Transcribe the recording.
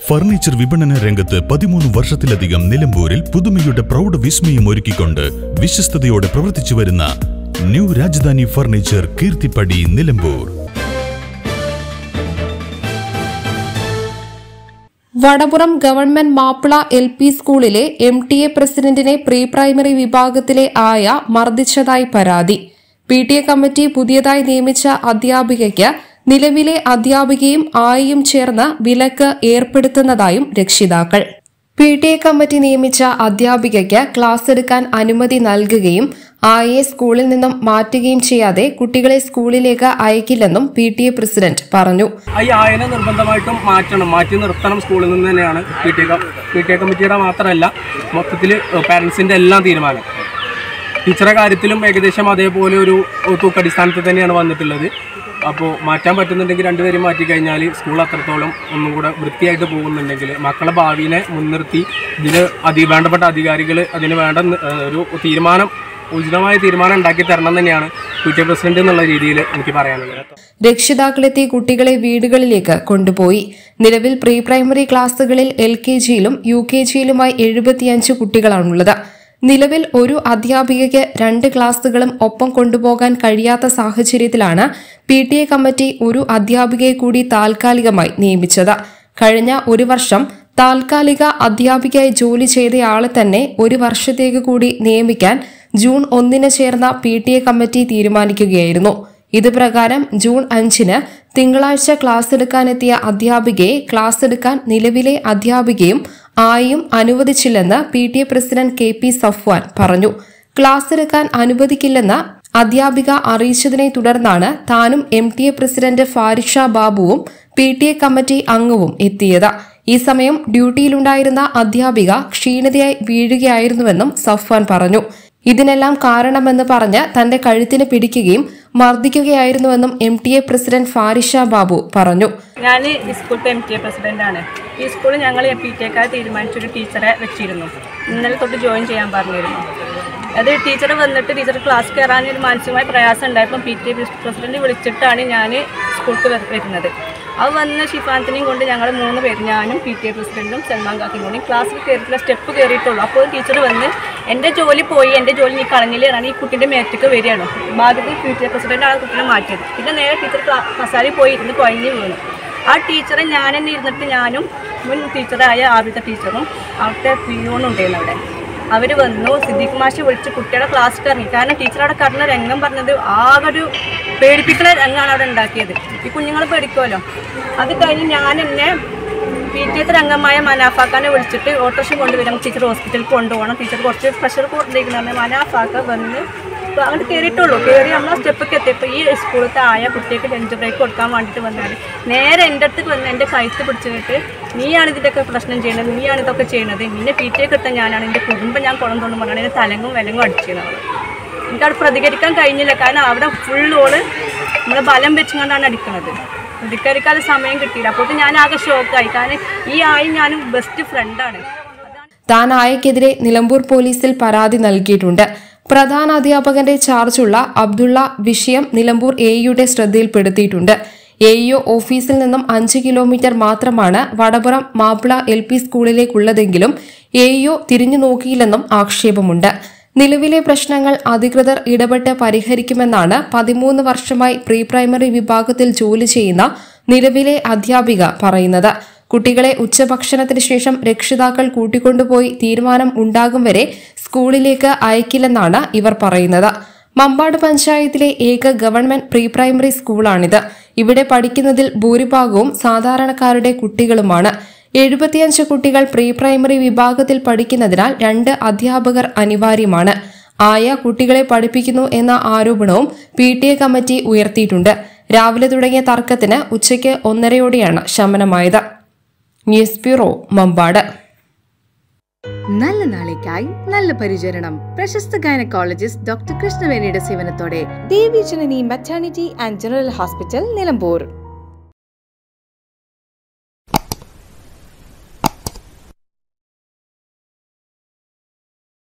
furniture വിപണന രംഗത്ത് പതിമൂന്ന് വർഷത്തിലധികം നിലമ്പൂരിൽ പുതുമയുടെ പ്രൗഢ വിസ്മയം ഒരുക്കിക്കൊണ്ട് വിശ്വസ്തയോടെ പ്രവർത്തിച്ചു വരുന്ന new Rajadhani furniture Keerthippadi Nilambur Vadapuram government Mappila L P സ്കൂളിലെ എം ടി എ പ്രസിഡന്റിനെ പ്രീ പ്രൈമറി വിഭാഗത്തിലെ ആയ മർദ്ദിച്ചതായി പരാതി പി ടി എ കമ്മിറ്റി പുതിയതായി നിയമിച്ച അധ്യാപികയ്ക്ക് നിലവിലെ അധ്യാപികയും ആയയും ചേർന്ന് വിലക്ക് ഏർപ്പെടുത്തുന്നതായും രക്ഷിതാക്കൾ പി ടി എ കമ്മിറ്റി നിയമിച്ച അധ്യാപികയ്ക്ക് ക്ലാസ് എടുക്കാൻ അനുമതി നൽകുകയും ആയയെ സ്കൂളിൽ നിന്നും മാറ്റുകയും ചെയ്യാതെ കുട്ടികളെ സ്കൂളിലേക്ക് അയക്കില്ലെന്നും പി ടി എ പ്രസിഡന്റ് പറഞ്ഞു ഈ ആയനെ നിർബന്ധമായിട്ടും മാറ്റണം മാറ്റി നിർത്തണം സ്കൂളിൽ നിന്ന് തന്നെയാണ് P T A P T A കമ്മിറ്റിയുടെ മാത്രമല്ല മൊത്തത്തിൽ പാരൻസിൻ്റെ എല്ലാം തീരുമാനം ടീച്ചറെ കാര്യത്തിലും ഏകദേശം അതേപോലെ ഒരു തൂക്കടിസ്ഥാനത്തിൽ തന്നെയാണ് വന്നിട്ടുള്ളത് അപ്പോൾ മാറ്റാൻ പറ്റുന്നുണ്ടെങ്കിൽ രണ്ടുപേരും മാറ്റി കഴിഞ്ഞാൽ സ്കൂൾ അത്രത്തോളം ഒന്നും കൂടെ വൃത്തിയായിട്ട് പോകുന്നുണ്ടെങ്കിൽ മക്കളെ ഭാവിനെ മുൻനിർത്തി ഇതിന് അതി വേണ്ടപ്പെട്ട അധികാരികൾ അതിന് വേണ്ട നി- ഏഹ് ഒരു തീരുമാനം ഉചിതമായ തീരുമാനം ഉണ്ടാക്കി തരണം തന്നെയാണ് പി ടി എ പ്രസിഡന്റ് എന്നുള്ള രീതിയിൽ എനിക്ക് പറയാനുള്ളത് രക്ഷിതാക്കളെത്തി കുട്ടികളെ വീടുകളിലേക്ക് കൊണ്ടുപോയി നിലവിൽ പ്രീ പ്രൈമറി ക്ലാസുകളിൽ എൽ കെ ജിയിലും യു കെ ജിയിലുമായി എഴുപത്തിയഞ്ച് കുട്ടികളാണുള്ളത് നിലവിൽ ഒരു അധ്യാപികയ്ക്ക് രണ്ട് ക്ലാസുകളും ഒപ്പം കൊണ്ടുപോകാൻ കഴിയാത്ത സാഹചര്യത്തിലാണ് പി ടി എ കമ്മിറ്റി ഒരു അധ്യാപികയെ കൂടി താൽക്കാലികമായി നിയമിച്ചത് കഴിഞ്ഞ ഒരു വർഷം താൽക്കാലിക അധ്യാപികയായി ജോലി ചെയ്തയാളെ തന്നെ ഒരു വർഷത്തേക്ക് കൂടി നിയമിക്കാൻ ജൂൺ ഒന്നിന് ചേർന്ന പി ടി എ കമ്മിറ്റി തീരുമാനിക്കുകയായിരുന്നു ഇത് പ്രകാരം ജൂൺ അഞ്ചിന് തിങ്കളാഴ്ച ക്ലാസ് എടുക്കാനെത്തിയ അധ്യാപികയെ ക്ലാസ് എടുക്കാൻ നിലവിലെ അധ്യാപികയും ആയും അനുവദിച്ചില്ലെന്ന് P T A president K P Safwan പറഞ്ഞു ക്ലാസ് എടുക്കാൻ അനുവദിക്കില്ലെന്ന് അധ്യാപിക അറിയിച്ചതിനെ തുടർന്നാണ് താനും M T A president Farisha ബാബുവും പി ടി എ കമ്മിറ്റി അംഗവും എത്തിയത് ഈ സമയം ഡ്യൂട്ടിയിലുണ്ടായിരുന്ന അധ്യാപിക ക്ഷീണിതയായി വീഴുകയായിരുന്നുവെന്നും സഫ്വാൻ പറഞ്ഞു ഇതിനെല്ലാം കാരണമെന്ന് പറഞ്ഞ് തന്റെ കഴുത്തിന് പിടിക്കുകയും മർദ്ദിക്കുകയായിരുന്നുവെന്നും M T A president Farisha Babu പറഞ്ഞു ഞാൻ ഈ സ്കൂളിലെ എം ടി എ പ്രസിഡൻ്റാണ് ഈ സ്കൂളിൽ ഞങ്ങൾ പി ടി എക്കാർ തീരുമാനിച്ചൊരു ടീച്ചറെ വെച്ചിരുന്നു ഇന്നലെ തൊട്ട് ജോയിൻ ചെയ്യാൻ പറഞ്ഞിരുന്നു അത് ടീച്ചർ വന്നിട്ട് ടീച്ചർ ക്ലാസ് കയറാൻ ഒരു മാനസികമായ പ്രയാസം ഉണ്ടായപ്പോൾ പി ടി എ പ്രസിഡന്റ് വിളിച്ചിട്ടാണ് ഞാൻ സ്കൂൾക്ക് വ- വരുന്നത് അത് വന്ന ഷിഫാന്തിനെയും കൊണ്ട് ഞങ്ങൾ മൂന്ന് പേര് ഞാനും പി ടി എ പ്രസിഡന്റും സൽമാൻ കാക്കിയും കൂടി ക്ലാസ്സിൽ കയറിയിട്ടുള്ള സ്റ്റെപ്പ് കയറിയിട്ടുള്ളൂ അപ്പോൾ ടീച്ചർ വന്ന് എൻ്റെ ജോലി പോയി എൻ്റെ ജോലി നീ കളഞ്ഞില്ലാണ് ഈ കുട്ടീൻ്റെ മേത്തേക്ക് വരികയാണ് ഭാഗ്യത്തിൽ പി ടി എ പ്രസിഡന്റ് ആ കുട്ടീനെ മാറ്റിയത് പിന്നെ നേരെ ടീച്ചർ കസാലയിൽ പോയി ഇരുന്ന് കുഴഞ്ഞു വീണു ആ ടീച്ചറെ ഞാൻ തന്നെ ഇരുന്നിട്ട് ഞാനും മുൻ ടീച്ചറായ ആദ്യത്തെ ടീച്ചറും അവിടുത്തെ പിയൂണും ഉണ്ടായിരുന്നു അവിടെ അവർ വന്നു സിദ്ദീഖ് മാഷി വിളിച്ച് കുട്ടിയുടെ ക്ലാസ്സിൽ ഇറങ്ങി കാരണം ടീച്ചർ അവിടെ കടന്ന രംഗം പറഞ്ഞത് ആകെ ഒരു പേടിപ്പിക്കുന്ന രംഗമാണ് അവിടെ ഉണ്ടാക്കിയത് ഈ കുഞ്ഞുങ്ങൾ പേടിക്കുമല്ലോ അത് കഴിഞ്ഞ് ഞാൻ എന്നെ പി ടി എത്തെ അംഗമായ മനാഫാക്കാനെ വിളിച്ചിട്ട് ഓട്ടോറിക്ഷ കൊണ്ടുവരാം ടീച്ചർ ഹോസ്പിറ്റലിൽ കൊണ്ടുപോകണം ടീച്ചർ കുറച്ച് പ്രഷർ കൂടുതലിരിക്കണമെന്ന് മനാഫാക്ക വന്ന് ഇപ്പൊ അങ്ങോട്ട് കയറിയിട്ടുള്ളൂ കയറി നമ്മൾ ആ സ്റ്റെപ്പൊക്കെ എത്തിയപ്പോൾ ഈ സ്കൂളത്തെ ആയ കുട്ടിക്ക് ലഞ്ച് ബ്രേക്ക് കൊടുക്കാൻ വേണ്ടിയിട്ട് വന്നാൽ നേരെ എൻ്റെ അടുത്ത് വന്ന് എൻ്റെ കഴുത്ത് പിടിച്ചിട്ട് നീയാണ് ഇതിൻ്റെയൊക്കെ പ്രശ്നം ചെയ്യുന്നത് നീയാണ് ഇതൊക്കെ ചെയ്യുന്നത് നിന്നെ പി ടി എ കിട്ടാൻ ഞാനാണ് എൻ്റെ കുടുംബം ഞാൻ കുളം തോന്നും പറഞ്ഞാൽ എൻ്റെ തലങ്ങും വിലങ്ങും അടിച്ചിരുന്നത് എനിക്കവിടെ പ്രതികരിക്കാൻ കഴിഞ്ഞില്ല കാരണം അവിടെ ഫുൾ ഓള് നമ്മളെ ബലം വെച്ചുകൊണ്ടാണ് അടിക്കുന്നത് പ്രതികരിക്കാതെ സമയം കിട്ടിയില്ല അപ്പോൾ ഞാൻ ആകെ ഷോക്കായി കാരണം ഈ ആയി ഞാനും ബെസ്റ്റ് ഫ്രണ്ടാണ് താൻ ആയക്കെതിരെ നിലമ്പൂർ പോലീസിൽ പരാതി നൽകിയിട്ടുണ്ട് പ്രധാന അധ്യാപകന്റെ ചാർജുള്ള അബ്ദുള്ള വിഷയം നിലമ്പൂർ എയുടെ ശ്രദ്ധയിൽപ്പെടുത്തിയിട്ടുണ്ട് എഇഒ ഓഫീസിൽ നിന്നും അഞ്ച് കിലോമീറ്റർ മാത്രമാണ് വടപുറം മാപ്പിള എൽ പി സ്കൂളിലേക്കുള്ളതെങ്കിലും എഇഒ തിരിഞ്ഞു നോക്കിയില്ലെന്നും ആക്ഷേപമുണ്ട് നിലവിലെ പ്രശ്നങ്ങൾ അധികൃതർ ഇടപെട്ട് പരിഹരിക്കുമെന്നാണ് പതിമൂന്ന് വർഷമായി പ്രീ പ്രൈമറി വിഭാഗത്തിൽ ജോലി ചെയ്യുന്ന നിലവിലെ അധ്യാപിക പറയുന്നത് കുട്ടികളെ ഉച്ചഭക്ഷണത്തിന് ശേഷം രക്ഷിതാക്കൾ കൂട്ടിക്കൊണ്ടുപോയി തീരുമാനം ഉണ്ടാകും വരെ സ്കൂളിലേക്ക് അയക്കില്ലെന്നാണ് ഇവർ പറയുന്നത് മമ്പാട് പഞ്ചായത്തിലെ ഏക ഗവൺമെന്റ് പ്രീ പ്രൈമറി സ്കൂളാണിത് ഇവിടെ പഠിക്കുന്നതിൽ ഭൂരിഭാഗവും സാധാരണക്കാരുടെ കുട്ടികളുമാണ് എഴുപത്തിയഞ്ച് കുട്ടികൾ പ്രീ പ്രൈമറി വിഭാഗത്തിൽ പഠിക്കുന്നതിനാൽ രണ്ട് അധ്യാപകർ അനിവാര്യമാണ് ആയ കുട്ടികളെ പഠിപ്പിക്കുന്നു എന്ന ആരോപണവും പി ടി എ കമ്മിറ്റി ഉയർത്തിയിട്ടുണ്ട് രാവിലെ തുടങ്ങിയ തർക്കത്തിന് ഉച്ചയ്ക്ക് ഒന്നരയോടെയാണ് ശമനമായത് ന്യൂസ് ബ്യൂറോ മമ്പാട് നല്ല നാളേക്കായി നല്ല പരിചരണം പ്രശസ്ത ഗൈനക്കോളജിസ്റ്റ് ഡോക്ടർ കൃഷ്ണവേണിയുടെ സേവനത്തോടെ Devi Janani maternity and general hospital Nilambur